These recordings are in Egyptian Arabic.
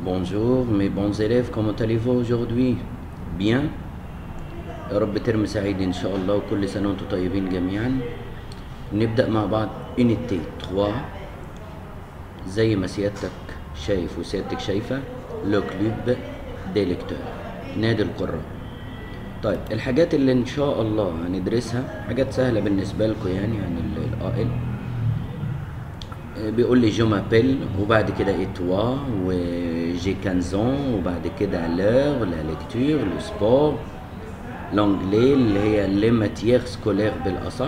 Bonjour mes bons élèves, comment allez-vous aujourd'hui Bien يا رب ترم سعيد إن شاء الله وكل سنة وأنتم طيبين جميعا نبدأ مع بعض unité 3 زي ما سيادتك شايف وسيادتك شايفة لو كلوب دي ليكتور نادي القراء طيب الحاجات اللي إن شاء الله هندرسها حاجات سهلة بالنسبة لكم يعني عن ال- القائل بيقول لي جو مابيل وبعد كده ايتوا وجي كانزون وبعد كده لور لا ليكتور لو سبور لونجلي اللي هي لي ماتيير سكولير بالاصح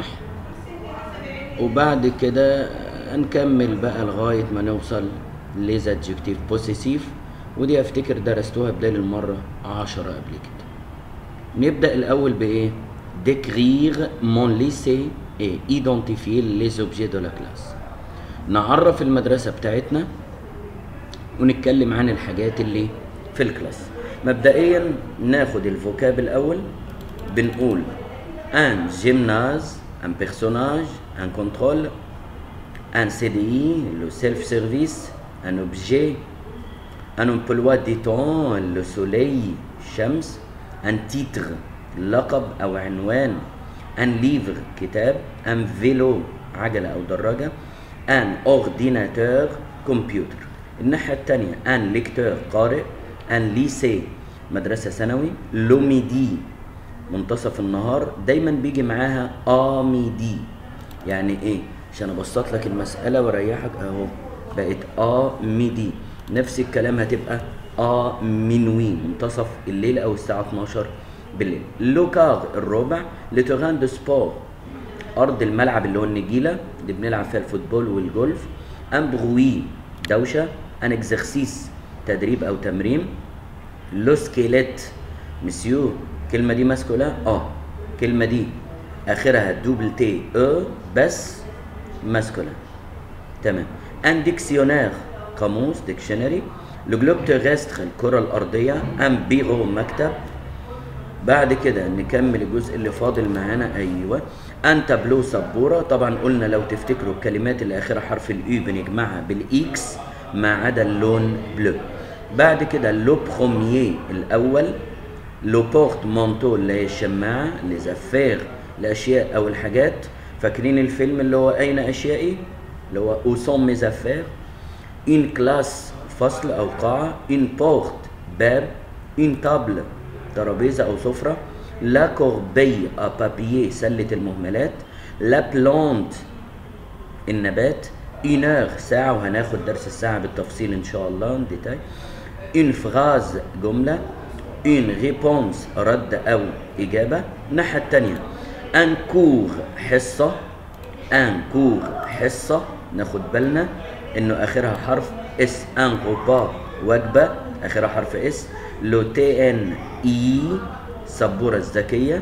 وبعد كده هنكمل بقى لغايه ما نوصل ليز ادجكتيف بوسيسيف ودي افتكر درستوها بدال المره عشرة قبل كده نبدا الاول بايه décrire mon lycée et identifier les objets de la classe نعرف المدرسة بتاعتنا ونتكلم عن الحاجات اللي في الكلاس مبدئيا ناخد الفوكاب الأول بنقول un gymnase un personnage un contrôle un CDI le self-service un objet un emploi du temps le soleil شمس un titre لقب أو عنوان un livre كتاب un vélo عجلة أو دراجة un ordinateur computer الناحية التانية un lecteur قارئ un lycée مدرسة ثانوي لو ميدي منتصف النهار دايما بيجي معاها ا ميدي يعني ايه عشان ابسط لك المسألة واريحك اهو بقت ا ميدي نفس الكلام هتبقى ا منوي منتصف الليل او الساعة 12 بالليل لوكار الربع لتوغان دو سبور ارض الملعب اللي هو النجيله اللي بنلعب فيها الفوتبول والجولف ان بروي دوشه ان اكزرسيس تدريب او تمرين لو سكيليت مسيو الكلمه دي ماسكولا اه الكلمه دي اخرها دوبل تي او بس ماسكولا تمام ان ديكسيونير قاموس ديكشنري لو جلوب تيرستر الكره الارضيه ان بيرو مكتب بعد كده نكمل الجزء اللي فاضل معانا ايوه ان تابلو سبوره طبعا قلنا لو تفتكروا الكلمات اللي اخرها حرف الاي بنجمعها بالاكس ما عدا اللون بلو بعد كده لو بروميي الاول لو بورت مونتو اللي هي الشماعه لي زافير الاشياء او الحاجات فاكرين الفيلم اللي هو اين اشيائي اللي هو او سون مي زافير une كلاس فصل او قاعه une بورت باب une تابل ترابيزه او سفره لا كوربي ا بابيي سله المهملات لا بلانت النبات une heure ساعه وهناخد درس الساعه بالتفصيل ان شاء الله ديتاي une phrase جمله une réponse رد او اجابه الناحيه الثانيه un cours حصه un cours حصه ناخد بالنا انه اخرها حرف اس ان غوبا وجبه اخرها حرف اس لو تي ان اي سبوره الذكيه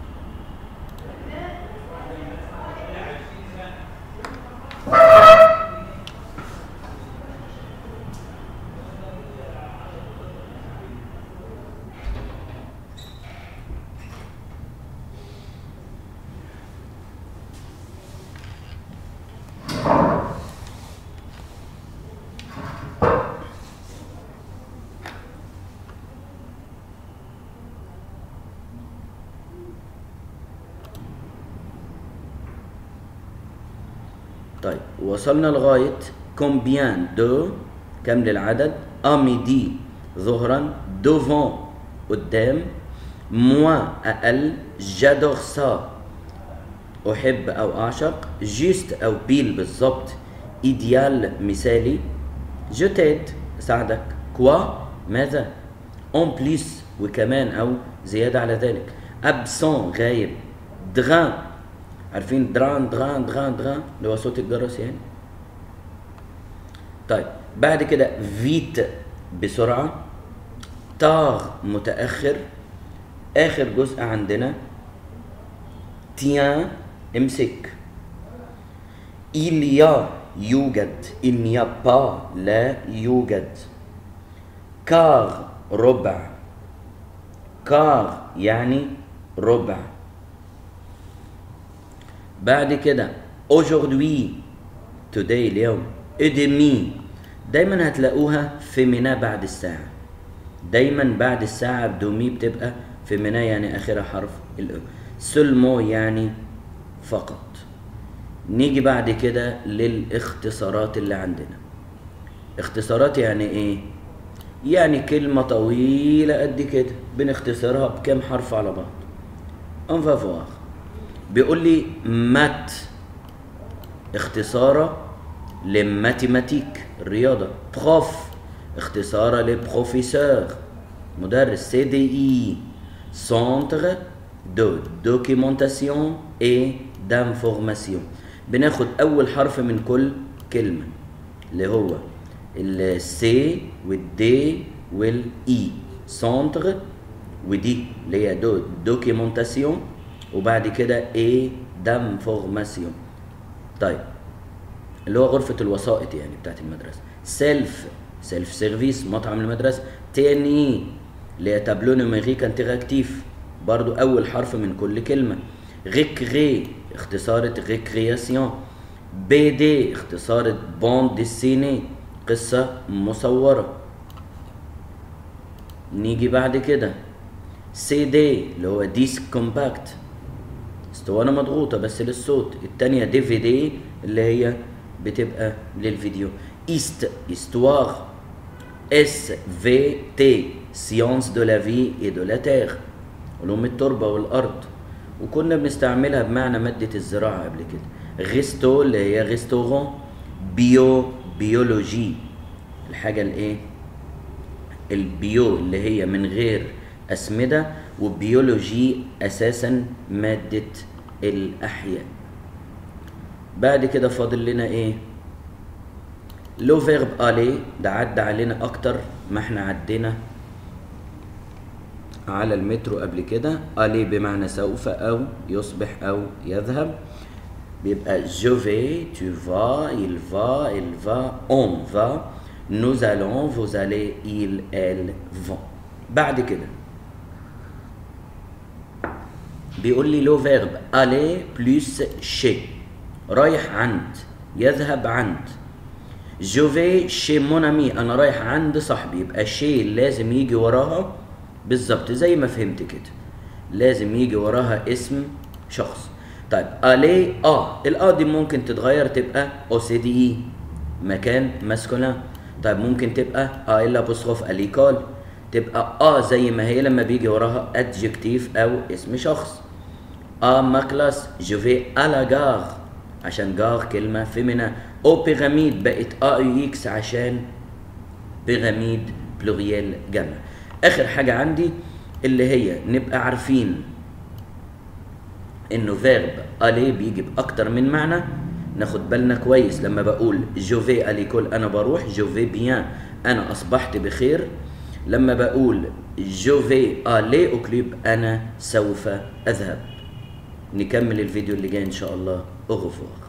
طيب وصلنا لغاية combien de كم للعدد à midi ظهرا devant قدام moi أقل j'adore ça أحب أو أعشق juste أو بيل بالظبط إيديال مثالي je t'aide أساعدك quoi ماذا en plus وكمان أو زيادة على ذلك absent غايب drain عارفين دران دران دران دران اللي هو صوت الجرس يعني طيب بعد كده فيت بسرعة تار متأخر آخر جزء عندنا تيان امسك il y a يوجد il n'y a pas لا يوجد كار ربع كار يعني ربع بعد كده aujourd'hui today اليوم et demi دايما هتلاقوها فيمينا بعد الساعة دايما بعد الساعة بدومي بتبقى فيمينا يعني آخرها حرف الأو سلمو يعني فقط نيجي بعد كده للاختصارات اللي عندنا اختصارات يعني ايه يعني كلمة طويلة قد كده بنختصرها بكام حرف على بعض on va voir بيقول لي مات اختصارة لماتيماتيك الرياضة بروف اختصارة لبروفيسور مدرس سي دي اي سنتر دو دوكيومنتاسيون اي دانفورماسيون بناخد اول حرف من كل كلمة اللي هو السي والدي والاي سنتر ودي اللي هي دو دوكيومنتاسيون وبعد كده ايه دانفورماسيون طيب اللي هو غرفة الوسائط يعني بتاعت المدرسة سيلف سيلف سيرفيس مطعم المدرسة تاني اللي هي تابلو نوميريك انتراكتيف برضو أول حرف من كل كلمة ريكري اختصارة ريكرياسيون بي دي اختصارة بوند ديسيني قصة مصورة نيجي بعد كده سي دي اللي هو ديسك كومباكت اسطوانة مضغوطة بس للصوت التانية دي في دي اللي هي بتبقى للفيديو ايست استوار اس في تي سيونس دو لا في اي دو لا تير علوم التربة والأرض وكنا بنستعملها بمعنى مادة الزراعة قبل كده غيستو اللي هي ريستورون بيو بيولوجي الحاجة الايه البيو اللي هي من غير أسمدة وبيولوجي أساسا مادة الأحياء بعد كده فاضل لنا ايه لو فيرب الي ده عدى علينا اكتر ما احنا عدينا على المترو قبل كده الي بمعنى سوف او يصبح او يذهب بيبقى je vais tu vas il va il va on va nous allons vous allez ils elles vont بعد كده بيقول لي لو فيرب aller plus chez رايح عند يذهب عند جو في شي مون امي انا رايح عند صاحبي يبقى شي لازم يجي وراها بالظبط زي ما فهمت كده لازم يجي وراها اسم شخص طيب الي اه الاه دي ممكن تتغير تبقى او سي دي اي مكان ماسكولين طيب ممكن تبقى اه الا بوستروف اليكول تبقى اه زي ما هي لما بيجي وراها ادجكتيف او اسم شخص اه ما كلاس جو في الا جار عشان جار كلمة فيمينا او بيراميد بقت ا يو اكس عشان بيراميد بلوريال جمع اخر حاجة عندي اللي هي نبقى عارفين انه فيرب الي بيجي باكتر من معنى ناخد بالنا كويس لما بقول جو في اليكول انا بروح جو في بيان انا اصبحت بخير لما بقول جو في الي او كليب انا سوف اذهب نكمل الفيديو اللي جاي ان شاء الله au revoir